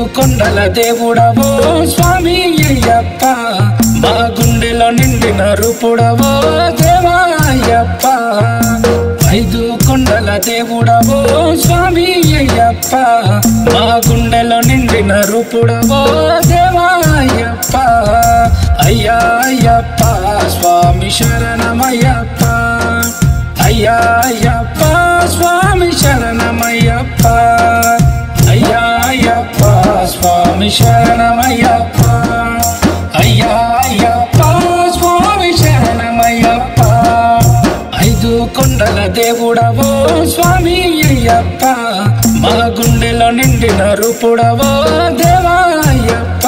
కొండల దేవుడవో స్వామి అయ్యప్ప మా గుండెలో నిండిన రూపుడవో దేవా అయ్యప్ప ఐదు కొండల దేవుడవో స్వామి అయ్యప్ప మా గుండెలో నిండిన రూపుడవో దేవా అయ్యప్ప అయ్యా అయ్యప్ప స్వామి శరణమయ్యప్ప అయ్యా అయ్యప్ప స్వామి శరణమయ్యప్ప అయ్యా అయ్యప్ప స్వామి శరణమయ్యప్ప అయ్యా అయ్యప్ప స్వామి శరణమయ్యప్ప ఐదు కొండల దేవుడవో స్వామి అయ్యప్ప మా గుండెలో నిండిన రూపుడవో దేవా అయ్యప్ప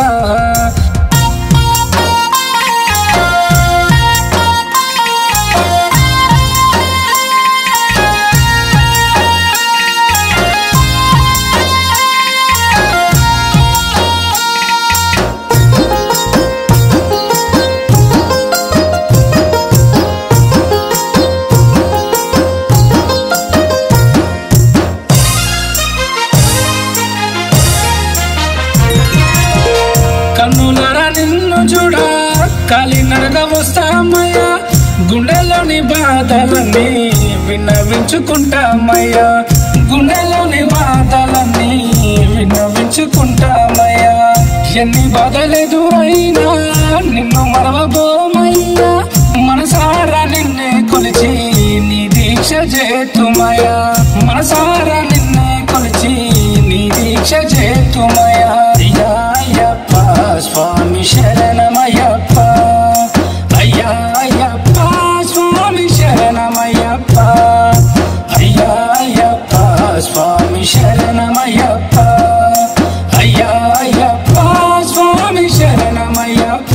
కన్నులరా నిన్ను చూడ కాలినడగ వస్తామయ్యా గుండెలోని బాధలన్నీ విన్నవించుకుంటామయ్యా గుండెలోని బాధలన్నీ విన్నవించుకుంటామయ్యా ఎన్ని బాధలెదురైనా నిన్ను మరవబోమయ్యా మనసారా నిన్నే కొలిచి నీ దీక్ష చేతుమయ్యా మనసారా నిన్నే కొలిచి నీ దీక్ష చేతుమయ్యా అయ్యా అయ్యప్ప స్వామి శరణమయ్యప్ప అయ్యా అయ్యప్ప స్వామి శరణమయ్యప్ప అయ్యా అయ్యప్ప స్వామి శరణమయ్యప్ప అయ్యా అయ్యప్ప స్వామి శరణమయ్యప్ప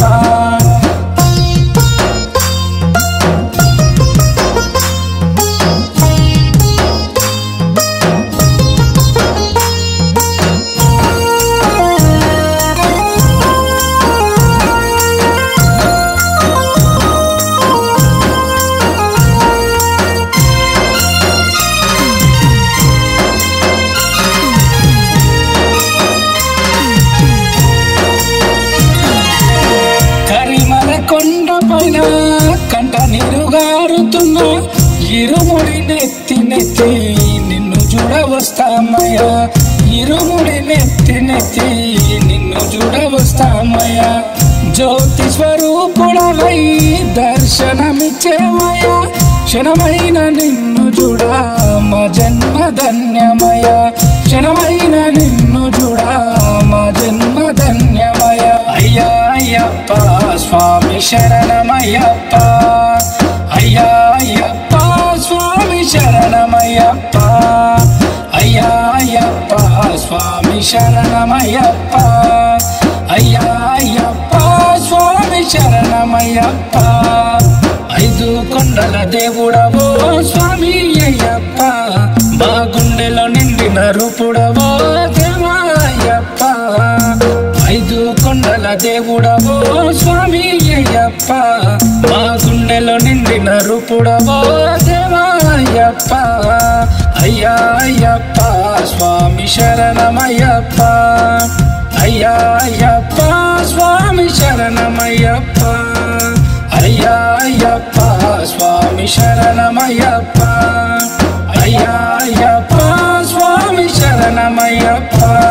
కరిమల కొండ పైన కంట నీరు గారుతున్న ఇరుముడి నెత్తి నెత్తి నిన్ను చూడవస్తామయ్యా ఇరుముడి నెత్తి నెత్తి నిన్ను చూడవస్తామయ్యా జ్యోతి స్వరూపుడవై దర్శనమిచ్చేమయ్యా క్షణమైన నిన్ను చూడ మా జన్మ ధన్యమయ క్షణమైన నిన్ను చూడ మా జన్మ ధన్యమయ అయ్యా అయ్యప్ప స్వామి శరణమయ్యప్ప అయ్యా అయ్యప్ప స్వామి శరణమయ్యప్ప అయ్యా అయ్యప్ప స్వామి శరణమయ్యప్ప అయ్యా అయ్యప్ప స్వామి శరణమయ్యప్ప ఐదు కొండల దేవుడవో స్వామి అయ్యప్ప మా గుండెలో నిండిన రూపుడవో దేవా అయ్యప్ప ఐదు కొండల దేవుడవో స్వామి అయ్యప్ప మా గుండెలో నిండిన రూపుడవో దేవా అయ్యప్ప అయ్యా అయ్యప్ప స్వామి శరణమయ్యప్ప అయ్యా అయ్యప్ప స్వామి శరణమయ్యప్ప అయ్యా అయ్యప్ప స్వామి శరణమయ్యప్ప అయ్యా అయ్యప్ప స్వామి శరణమయ్యప్ప